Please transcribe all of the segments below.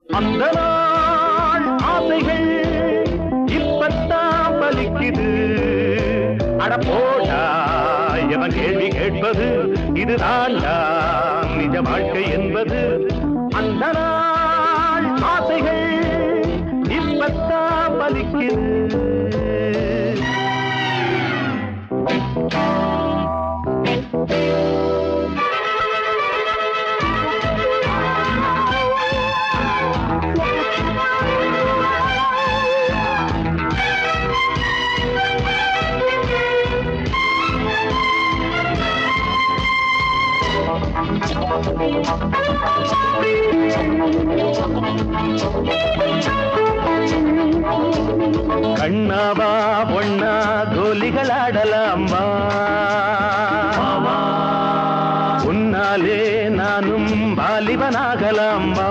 அந்த நாள் ஆசைகள் இப்பத்தான் பலிக்குது அட போடா எவன் கேள்வி கேட்பது இதுதான்டா நிஜ வாழ்க்கை என்பது அந்த நாள் ஆசைகள் இப்பத்தான் பலிக்குது கண்ணாவா பொண்ணா கோலிகள் ஆடலாமா உன்னாலே நானும் வாலிபனாகலாமா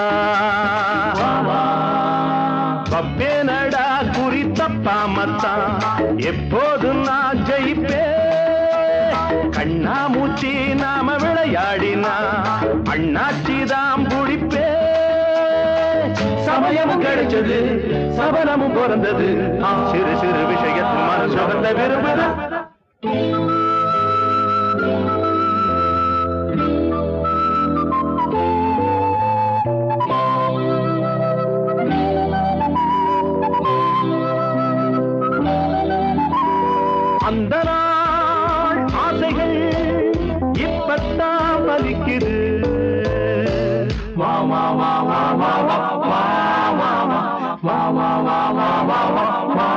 பப்பேனடா குறித்தப்பாமத்தான் எப்போதும் நான் ஜெயிப்பே கண்ணாமூச்சி நாம விளையாடினா அண்ணாச்சி தான் புடிப்பே சமயமும் கிடைச்சது சபலமும் பிறந்தது சிறு சிறு விஷயத்தில் மனசு வந்த விரும்புது அந்த நாள் ஆசைகள் இப்பத்தான் பலிக்குது வா வா வா வா வா வா வா வா வா வா வா வா வா வா வா வா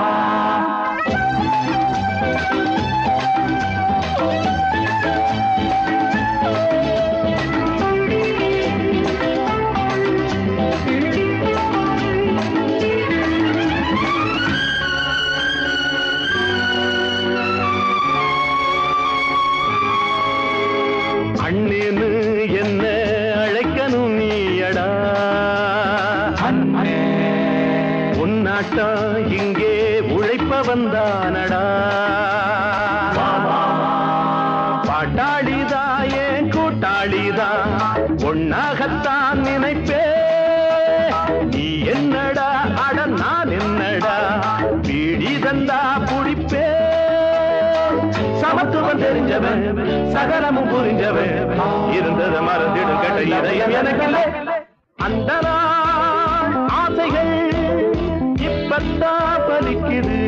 அண்ணேன்னு என்ன அழைக்கணும் நீயடா உன்னாட்டம் இங்கே உழைப்ப வந்தானடா பாட்டாளிதா ஏன் கூட்டாளிதா ஒன்னாகத்தான் நினைப்பே நீ என்னடா அட நான் என்னடா பீடி தந்தா புடிப்பே சமத்துவம் தெரிஞ்சவன் சகலமும் புரிஞ்சவன் இருந்தது மறந்திடும் கெட்ட இதயம் எனக்கு இல்லை. அந்த நாள் ஆசைகள் இப்பத்தான் பலிக்குது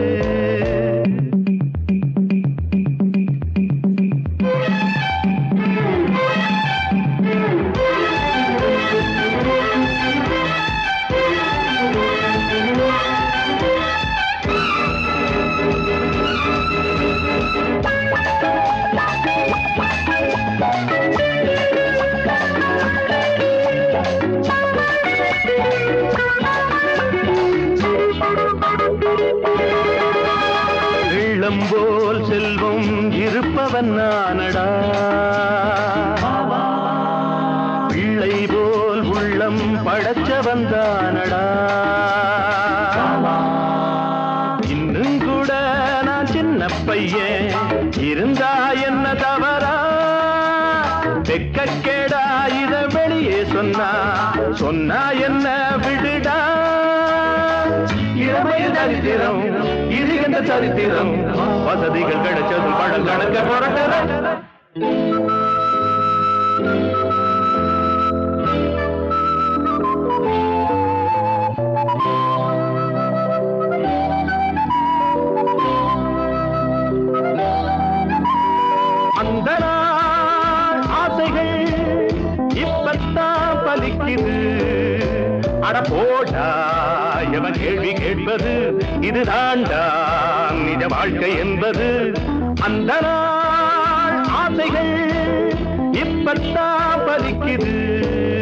வெள்ளம் போல் செல்வம் இருப்பவன் நானடா பிள்ளை போல் உள்ளம் படைச்சவன் தானடா இன்னும் கூட நான் சின்ன பையன் இருந்தா என்ன தவறா வெக்கக்கேடா இத வெளியே சொன்னா சொன்னா என்ன விடுடா இளமையில் சரித்திரம் இது என்ற சரித்திரம் வசதிகள் கிடைச்சது படம் கணக்க புரட்டல அந்த நாள் ஆசைகள் இப்பத்தான் பலிக்குது அட போடா எவன் கேள்வி கேட்பது இதுதான்டா நிஜ வாழ்க்கை என்பது அந்த நாள் ஆசைகள் இப்பத்தான் பலிக்குது